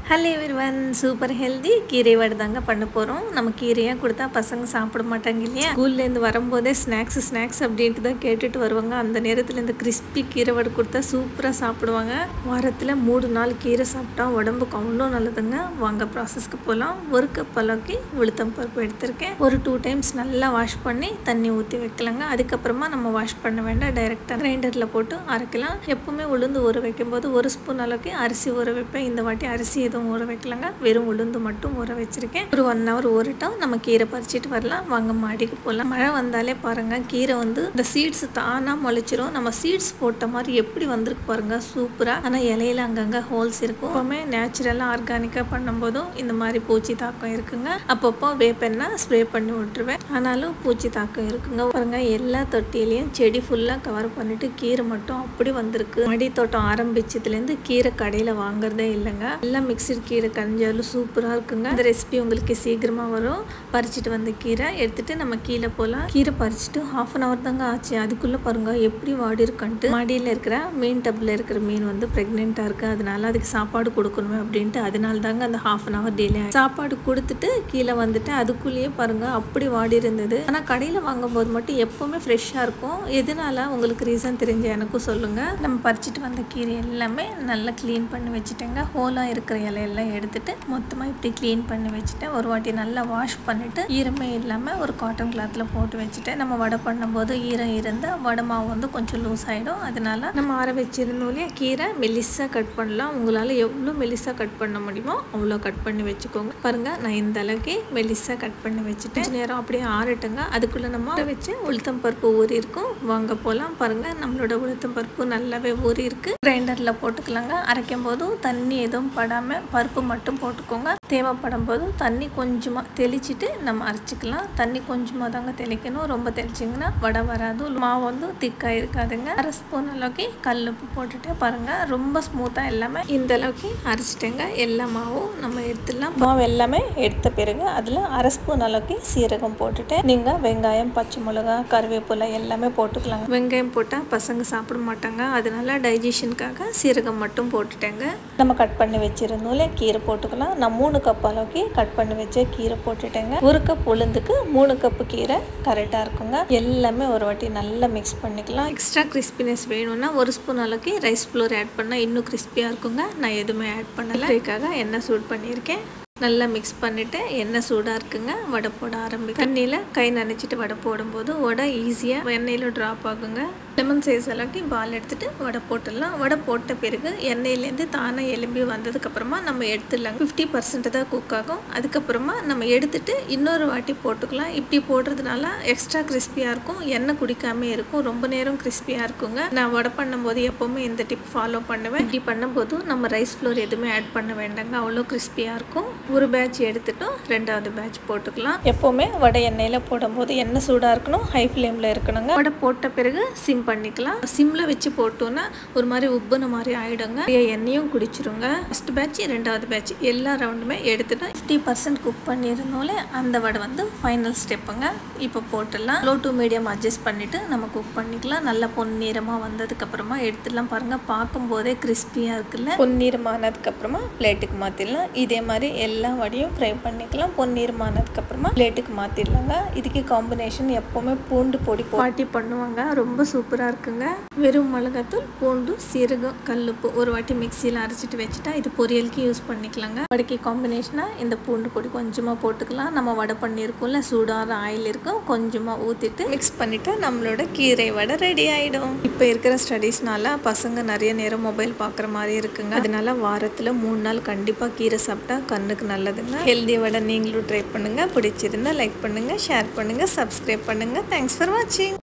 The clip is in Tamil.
ஹலோ எவ்ரிவன் சூப்பர் ஹெல்தி கீரை வடை தாங்க பண்ண போகிறோம் நம்ம கீரையாக கொடுத்தா பசங்க சாப்பிட மாட்டாங்க இல்லையா ஸ்கூல்லேருந்து வரும்போதே ஸ்நாக்ஸ் ஸ்நாக்ஸ் அப்படின்ட்டு தான் கேட்டுட்டு வருவாங்க அந்த நேரத்தில் இந்த கிறிஸ்பி கீரை வடை கொடுத்தா சூப்பராக சாப்பிடுவாங்க வாரத்தில் மூணு நாள் கீரை சாப்பிட்டா உடம்புக்கு அவ்வளோ நல்லதுங்க வாங்க ப்ராசஸ்க்கு போகலாம் ஒரு கப் அளவுக்கு உளுத்தம் பருப்பு எடுத்திருக்கேன் ஒரு டூ டைம்ஸ் நல்லா வாஷ் பண்ணி தண்ணி ஊற்றி வைக்கலாங்க அதுக்கப்புறமா நம்ம வாஷ் பண்ண வேண்டாம் டைரெக்டாக கிரைண்டரில் போட்டு அரைக்கலாம் எப்பவுமே உளுந்து ஊற வைக்கும்போது ஒரு ஸ்பூன் அளவுக்கு அரிசி ஊற வைப்பேன் இந்த வாட்டி அரிசி எதுவும் ஊற வைக்கலங்க வெறும் உளுந்து மட்டும் ஊற வச்சிருக்கேன் ஒரு ஒன் ஹவர் ஊறட்டும் நம்ம கீரை பறிச்சிட்டு வரலாம் வாங்க மாடிக்கு போகலாம் மழை வந்தாலே பாருங்க கீரை வந்து இந்த சீட்ஸ் தானாக முளைச்சிரும் நம்ம சீட்ஸ் போட்ட மாதிரி எப்படி வந்திருக்கு பாருங்க சூப்பராக ஆனால் இலையில அங்கங்கே ஹோல்ஸ் இருக்கும் எப்பவுமே நேச்சுரலாக ஆர்கானிக்காக பண்ணும்போதும் இந்த மாதிரி பூச்சி தாக்கம் இருக்குங்க அப்பப்போ வேப்பெண்ணெய் ஸ்ப்ரே பண்ணி விட்டுருவேன் ஆனாலும் பூச்சி தாக்கம் இருக்குங்க பாருங்க எல்லா தொட்டிலையும் செடி ஃபுல்லாக கவர் பண்ணிட்டு கீரை மட்டும் அப்படி வந்திருக்கு மடி தோட்டம் ஆரம்பிச்சதுலேருந்து கீரை கடையில் வாங்குறதே இல்லைங்க எல்லாம் மிக்சர் கீரை கஞ்சாலும் சூப்பராக இருக்குங்க இந்த ரெசிபி உங்களுக்கு சீக்கிரமாக வரும் பறிச்சிட்டு வந்த கீரை எடுத்துட்டு நம்ம கீழே போகலாம் கீரை பறிச்சுட்டு ஹாஃப் அன் ஹவர் தாங்க ஆச்சு அதுக்குள்ளே பாருங்க எப்படி வாடி இருக்குன்ட்டு மடியில் இருக்கிற மீன் டப்பில் இருக்கிற மீன் வந்து ப்ரெக்னெண்ட்டாக இருக்குது அதனால அதுக்கு சாப்பாடு கொடுக்கணுமே அப்படின்ட்டு அதனால தாங்க அந்த ஹாஃப் அன் ஹவர் டிலே சாப்பாடு கொடுத்துட்டு கீழே வந்துட்டு அதுக்குள்ளேயே பாருங்க அப்படி வாடி இருந்தது ஆனால் கடையில் வாங்கும்போது மட்டும் எப்போவுமே ஃப்ரெஷ்ஷாக இருக்கும் எதனால உங்களுக்கு ரீசன் தெரிஞ்ச எனக்கும் சொல்லுங்கள் நம்ம பறிச்சிட்டு வந்த கீரை எல்லாமே நல்லா க்ளீன் பண்ணி வச்சுட்டேங்க ஹோலாக இருக்கிற இலையெல்லாம் எடுத்துட்டு மொத்தமாக இப்படி க்ளீன் பண்ணி வச்சுட்டேன் ஒரு வாட்டி நல்லா வாஷ் பண்ணிவிட்டு ஈரமே இல்லாமல் ஒரு காட்டன் கிளாத்தில் போட்டு வச்சுட்டேன் நம்ம வடை பண்ணும்போது ஈரம் இருந்தால் வடை மாவு வந்து கொஞ்சம் லூஸ் ஆகிடும் அதனால நம்ம ஆற வச்சிருந்தோம் கீரை மெலிசாக கட் பண்ணலாம் உங்களால் எவ்வளோ மெலிசாக கட் பண்ண முடியுமோ அவ்வளோ கட் பண்ணி வச்சுக்கோங்க பாருங்கள் நான் இந்த அளவுக்கு மெலிசாக கட் பண்ணி வச்சுட்டேன் கொஞ்ச நேரம் அப்படியே ஆறட்டுங்க அதுக்குள்ளே நம்ம ஆற வச்சு உளுத்தம் பருப்பு ஊறி இருக்கும் வாங்க போகலாம் பாருங்கள் நம்மளோட உளுத்தம் பருப்பு நல்லாவே ஊறி இருக்கு கிரைண்டரில் போட்டுக்கலாங்க அரைக்கும் போதும் தண்ணி எதுவும் படாமல் பருப்பு மட்டும் போட்டுக்கோங்க தேவைப்படும் போதும் தண்ணி கொஞ்சமாக தெளிச்சிட்டு நம்ம அரைச்சிக்கலாம் தண்ணி கொஞ்சமாக தாங்க தெளிக்கணும் ரொம்ப தெளிச்சிங்கன்னா வடை வராது மாவு வந்து திக்காக இருக்காதுங்க அரை ஸ்பூன் அளவுக்கு கல் உப்பு போட்டுட்டு பாருங்கள் ரொம்ப ஸ்மூத்தாக எல்லாமே இந்த அளவுக்கு அரைச்சிட்டேங்க எல்லா மாவும் நம்ம எடுத்துடலாம் மாவு எல்லாமே எடுத்த பிறகு அதில் அரை ஸ்பூன் அளவுக்கு சீரகம் போட்டுட்டு நீங்கள் வெங்காயம் பச்சை மிளகா கருவேப்பிலை எல்லாமே போட்டுக்கலாங்க வெங்காயம் போட்டால் பசங்க சாப்பிட மாட்டாங்க அதனால டைஜஷனுக்காக சீரகம் மட்டும் போட்டுட்டேங்க நம்ம கட் பண்ணி வச்சிருந்தோம்ல கீரை போட்டுக்கலாம் நான் மூணு கப் அளவுக்கு கட் பண்ணி வச்ச கீரை போட்டுட்டேங்க ஒரு கப் உளுந்துக்கு மூணு கப்பு கீரை கரெக்டாக இருக்குங்க எல்லாமே ஒரு வாட்டி நல்லா மிக்ஸ் பண்ணிக்கலாம் எக்ஸ்ட்ரா கிறிஸ்பினஸ் வேணும்னா ஒரு ஸ்பூன் அளவுக்கு ரைஸ் ஃப்ளோர் ஆட் பண்ணால் இன்னும் கிறிஸ்பியாக இருக்குங்க நான் எதுவுமே ஆட் பண்ணலை இதுக்காக எண்ணெய் சூட் பண்ணியிருக்கேன் நல்லா மிக்ஸ் பண்ணிவிட்டு எண்ணெய் சூடாக இருக்குங்க வடை போட ஆரம்பிக்கும் தண்ணியில் கை நனைச்சிட்டு வடை போடும்போது வடை ஈஸியாக எண்ணெயில் ட்ராப் ஆகுங்க லெமன் சைஸ் அளவுக்கு பால் எடுத்துட்டு வடை போட்டுடலாம் வடை போட்ட பிறகு எண்ணெயிலேருந்து தானாக எலும்பி வந்ததுக்கப்புறமா நம்ம எடுத்துடலாங்க ஃபிஃப்டி பர்சன்ட் தான் குக் ஆகும் அதுக்கப்புறமா நம்ம எடுத்துட்டு இன்னொரு வாட்டி போட்டுக்கலாம் இப்படி போடுறதுனால எக்ஸ்ட்ரா கிறிஸ்பியாக இருக்கும் எண்ணெய் குடிக்காம இருக்கும் ரொம்ப நேரம் கிறிஸ்பியாக இருக்குங்க நான் வடை பண்ணும்போது எப்போவுமே இந்த டிப் ஃபாலோ பண்ணுவேன் இப்படி பண்ணும்போது நம்ம ரைஸ் ஃப்ளோர் எதுவுமே ஆட் பண்ண வேண்டாங்க அவ்வளோ கிறிஸ்பியாக இருக்கும் ஒரு பேட்ச் எடுத்துட்டோம் ரெண்டாவது பேட்ச் போட்டுக்கலாம் எப்போவுமே வடை எண்ணெயில் போடும்போது எண்ணெய் சூடாக இருக்கணும் ஹை ஃப்ளேமில் இருக்கணுங்க வடை போட்ட பிறகு சிம் பண்ணிக்கலாம் சிம்மில் வச்சு போட்டோன்னா ஒரு மாதிரி உப்புன மாதிரி ஆகிடுங்க எண்ணெயும் குடிச்சிருங்க ஃபஸ்ட் பேட்ச் ரெண்டாவது பேட்ச் எல்லா ரவுண்டுமே எடுத்துட்டு ஃபிஃப்டி பர்சன்ட் குக் பண்ணியிருந்தோலே அந்த வடை வந்து ஃபைனல் ஸ்டெப்புங்க இப்போ போட்டுடலாம் லோ டு மீடியம் அட்ஜஸ்ட் பண்ணிவிட்டு நம்ம குக் பண்ணிக்கலாம் நல்லா பொன்னிறமாக வந்ததுக்கப்புறமா எடுத்துடலாம் பாருங்கள் பார்க்கும்போதே கிறிஸ்பியாக இருக்குல்ல பொன்னிறமானதுக்கப்புறமா பிளேட்டுக்கு மாற்றிடலாம் இதே மாதிரி எல்லா வடையும் ஃப்ரை பண்ணிக்கலாம் பொன்னிறமானதுக்கப்புறமா பிளேட்டுக்கு மாற்றிடலாங்க இதுக்கு காம்பினேஷன் எப்போவுமே பூண்டு பொடி பாட்டி பண்ணுவாங்க ரொம்ப சூப்பராக இருக்குங்க வெறும் மிளகாத்தூள் பூண்டு சீரகம் கல்லுப்பு ஒரு வாட்டி மிக்சியில் அரைச்சிட்டு வச்சுட்டா இது பொரியலுக்கு யூஸ் பண்ணிக்கலாங்க வடைக்கு காம்பினேஷனாக இந்த பூண்டு பொடி கொஞ்சமாக போட்டுக்கலாம் நம்ம வடை பண்ணியிருக்கோம்ல சூடான ஆயில் இருக்கும் கொஞ்சமாக ஊற்றிட்டு மிக்ஸ் பண்ணிவிட்டு நம்மளோட கீரை வடை ரெடி ஆகிடும் இப்போ இருக்கிற ஸ்டடீஸ்னால பசங்க நிறைய நேரம் மொபைல் பார்க்குற மாதிரி இருக்குங்க அதனால வாரத்தில் மூணு நாள் கண்டிப்பாக கீரை சாப்பிட்டா கண்ணுக்கு நல்லதுங்க ஹெல்தி வடை நீங்களும் ட்ரை பண்ணுங்கள் பிடிச்சிருந்தா லைக் பண்ணுங்கள் ஷேர் பண்ணுங்கள் சப்ஸ்கிரைப் பண்ணுங்கள் தேங்க்ஸ் ஃபார் வாட்சிங்